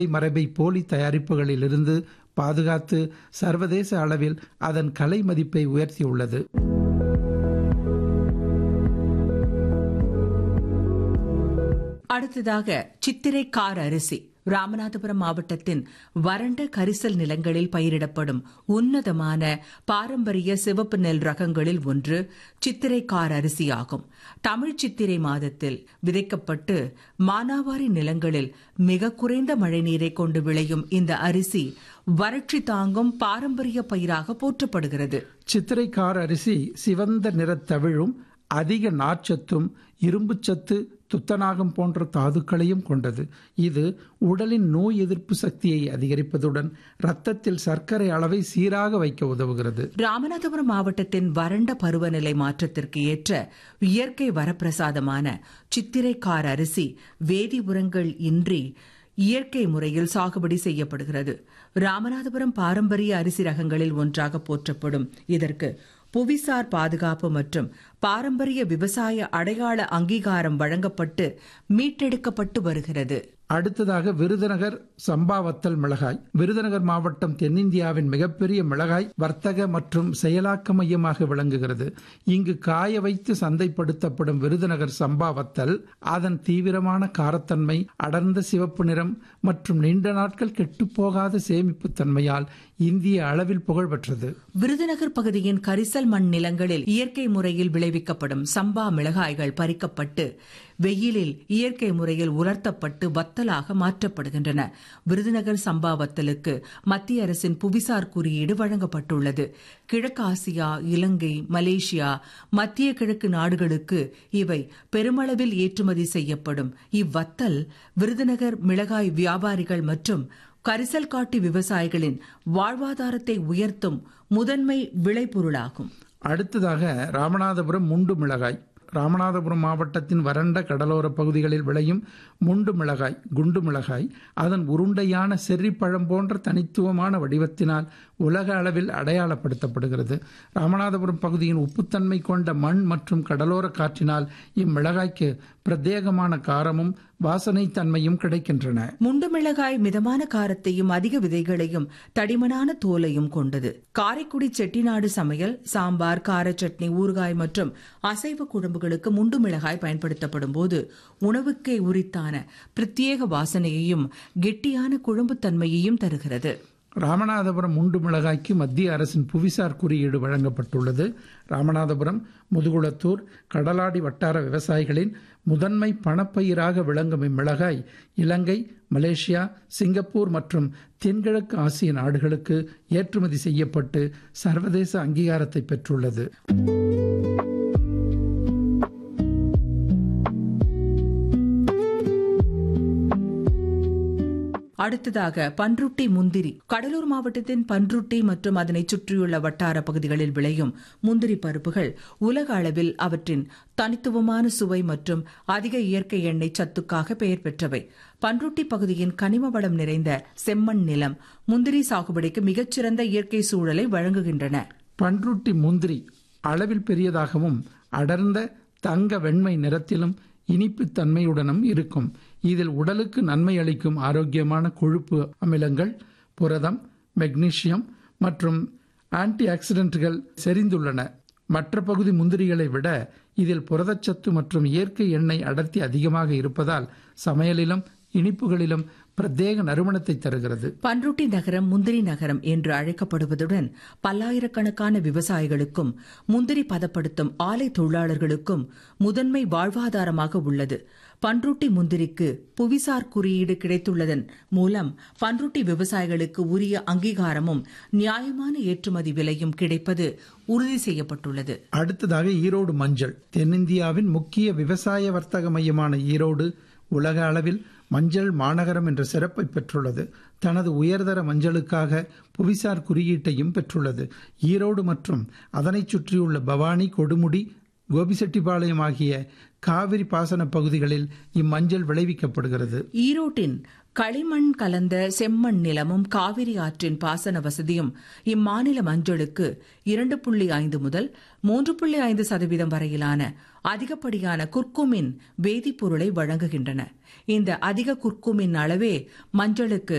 மரபை போலி தயாரிப்புகளிலிருந்து பாதுகாத்து சர்வதேச அளவில் அதன் கலை மதிப்பை உயர்த்தியுள்ளது அடுத்ததாக சித்திரை கார் அரிசி ராமநாதபுரம் மாவட்டத்தின் வறண்ட கரிசல் நிலங்களில் பயிரிடப்படும் உன்னதமான பாரம்பரிய சிவப்பு நெல் ரகங்களில் ஒன்று சித்திரை கார் அரிசி ஆகும் தமிழ் சித்திரை மாதத்தில் விதைக்கப்பட்டு மானாவாரி நிலங்களில் மிக குறைந்த மழைநீரை கொண்டு விளையும் இந்த அரிசி வறட்சி தாங்கும் பாரம்பரிய பயிராக போற்றப்படுகிறது சித்திரை கார் அரிசி சிவந்த நிறத்தவிழும் அதிக நார்ச்சத்தும் இரும்புச்சத்து துத்தநாகம் போன்ற தாதுக்களையும் கொண்டது இது உடலின் நோய் எதிர்ப்பு சக்தியை அதிகரிப்பதுடன் இரத்தத்தில் சர்க்கரை அளவை சீராக வைக்க உதவுகிறது ராமநாதபுரம் மாவட்டத்தின் வறண்ட பருவநிலை மாற்றத்திற்கு ஏற்ற இயற்கை வரப்பிரசாதமான சித்திரை கார் அரிசி வேதி உரங்கள் இன்றி இயற்கை முறையில் சாகுபடி செய்யப்படுகிறது ராமநாதபுரம் பாரம்பரிய அரிசி ரகங்களில் ஒன்றாக போற்றப்படும் இதற்கு புவிசார் பாதுகாப்பு மற்றும் பாரம்பரிய விவசாய அடையாள அங்கீகாரம் வழங்கப்பட்டு மீட்டெடுக்கப்பட்டு வருகிறது அடுத்ததாக விருதுநகர் சம்பாவத்தல் மிளகாய் விருதுநகர் மாவட்டம் தென்னிந்தியாவின் மிகப்பெரிய மிளகாய் வர்த்தக மற்றும் செயலாக்க மையமாக விளங்குகிறது இங்கு காய வைத்து சந்தைப்படுத்தப்படும் விருதுநகர் சம்பாவத்தல் அதன் தீவிரமான காரத்தன்மை அடர்ந்த சிவப்பு நிறம் மற்றும் நீண்ட நாட்கள் கெட்டுப்போகாத சேமிப்பு தன்மையால் இந்திய அளவில் புகழ்பெற்றது விருதுநகர் பகுதியின் கரிசல் மண் நிலங்களில் இயற்கை முறையில் விளைவிக்கப்படும் சம்பா மிளகாய்கள் பறிக்கப்பட்டு வெயிலில் இயற்கை முறையில் உலர்த்தப்பட்டு வத்தலாக மாற்றப்படுகின்றன விருதுநகர் சம்பா வத்தலுக்கு மத்திய அரசின் புவிசார் குறியீடு வழங்கப்பட்டுள்ளது கிழக்கு ஆசியா இலங்கை மலேசியா மத்திய கிழக்கு நாடுகளுக்கு இவை பெருமளவில் ஏற்றுமதி செய்யப்படும் இவ்வத்தல் விருதுநகர் மிளகாய் வியாபாரிகள் மற்றும் கரிசல் காட்டி விவசாயிகளின் வாழ்வாதாரத்தை உயர்த்தும் முதன்மை விளைபொருளாகும் அடுத்ததாக ராமநாதபுரம் முண்டு மிளகாய் ராமநாதபுரம் மாவட்டத்தின் வறண்ட கடலோர பகுதிகளில் விளையும் முண்டு மிளகாய் குண்டு மிளகாய் அதன் உருண்டையான செர்ரிப்பழம் போன்ற தனித்துவமான வடிவத்தினால் உலக அளவில் அடையாளப்படுத்தப்படுகிறது ராமநாதபுரம் பகுதியின் உப்புத்தன்மை கொண்ட மண் மற்றும் கடலோர காற்றினால் இம்மிளகாய்க்கு பிரத்யேகமான காரமும் வாசனை தன்மையும் கிடைக்கின்றன முண்டு மிளகாய் மிதமான காரத்தையும் அதிக விதைகளையும் தடிமனான தோலையும் கொண்டது காரைக்குடி செட்டிநாடு சமையல் சாம்பார் கார சட்னி ஊறுகாய் மற்றும் அசைவ குழம்புகளுக்கு முண்டு மிளகாய் பயன்படுத்தப்படும் போது உணவுக்கே உரித்தான பிரத்யேக வாசனையையும் கெட்டியான குழம்புத்தன்மையையும் தருகிறது ராமநாதபுரம் முண்டு மிளகாய்க்கு மத்திய அரசின் புவிசார் குறியீடு வழங்கப்பட்டுள்ளது ராமநாதபுரம் முதுகுளத்தூர் கடலாடி வட்டார விவசாயிகளின் முதன்மை பணப்பயிராக விளங்கும் இம்மிளகாய் இலங்கை மலேசியா சிங்கப்பூர் மற்றும் தென்கிழக்கு ஆசிய நாடுகளுக்கு ஏற்றுமதி செய்யப்பட்டு சர்வதேச அங்கீகாரத்தை பெற்றுள்ளது அடுத்ததாக பன்ருட்டி முந்திரி கடலூர் மாவட்டத்தின் பன்ருட்டி மற்றும் அதனை சுற்றியுள்ள வட்டார பகுதிகளில் விளையும் முந்திரி பருப்புகள் உலக அளவில் அவற்றின் தனித்துவமான சுவை மற்றும் அதிக இயற்கை எண்ணெய் சத்துக்காக பெயர் பெற்றவை பன்ருட்டி பகுதியின் கனிம வளம் நிறைந்த செம்மண் நிலம் முந்திரி சாகுபடிக்கு மிகச்சிறந்த இயற்கை சூழலை வழங்குகின்றன பன்ருட்டி முந்திரி அளவில் பெரியதாகவும் அடர்ந்த தங்க வெண்மை நிறத்திலும் இனிப்பு தன்மையுடனும் இருக்கும் இதில் உடலுக்கு நன்மை அளிக்கும் ஆரோக்கியமான கொழுப்பு அமிலங்கள் புரதம் மெக்னீசியம் மற்றும் ஆன்டி ஆக்சிடென்ட்கள் செறிந்துள்ளன மற்ற பகுதி முந்திரிகளை விட இதில் புரதச்சத்து மற்றும் இயற்கை எண்ணெய் அடர்த்தி அதிகமாக இருப்பதால் சமையலிலும் இனிப்புகளிலும் பிரத்யேக நறுமணத்தை தருகிறது பன்ருட்டி நகரம் முந்திரி நகரம் என்று அழைக்கப்படுவதுடன் பல்லாயிரக்கணக்கான விவசாயிகளுக்கும் முந்திரி பதப்படுத்தும் ஆலை தொழிலாளர்களுக்கும் முதன்மை வாழ்வாதாரமாக உள்ளது பன்ருட்டி முந்திரிக்கு புவிசார் குறியீடு கிடைத்துள்ளதன் மூலம் பன்ருட்டி விவசாயிகளுக்கு உரிய அங்கீகாரமும் நியாயமான ஏற்றுமதி விலையும் கிடைப்பது உறுதி செய்யப்பட்டுள்ளது அடுத்ததாக ஈரோடு மஞ்சள் தென்னிந்தியாவின் முக்கிய விவசாய வர்த்தக மையமான ஈரோடு உலக அளவில் மஞ்சள் மாநகரம் என்ற சிறப்பை பெற்றுள்ளது தனது உயர்தர மஞ்சளுக்காக புவிசார் குறியீட்டையும் பெற்றுள்ளது ஈரோடு மற்றும் அதனைச் சுற்றியுள்ள பவானி கொடுமுடி கோபிசெட்டிப்பாளையம் ஆகிய காவிரி பாசன பகுதிகளில் இம்மஞ்சள் விளைவிக்கப்படுகிறது ஈரோட்டின் களிமண் கலந்த செம்மண் நிலமும் காவிரி ஆற்றின் பாசன வசதியும் இம்மாநில மஞ்சளுக்கு இரண்டு புள்ளி ஐந்து முதல் மூன்று புள்ளி ஐந்து சதவீதம் வரையிலான அதிகப்படியான குர்குமின் வேதிப்பொருளை வழங்குகின்றன இந்த அதிக குர்குமின் அளவே மஞ்சளுக்கு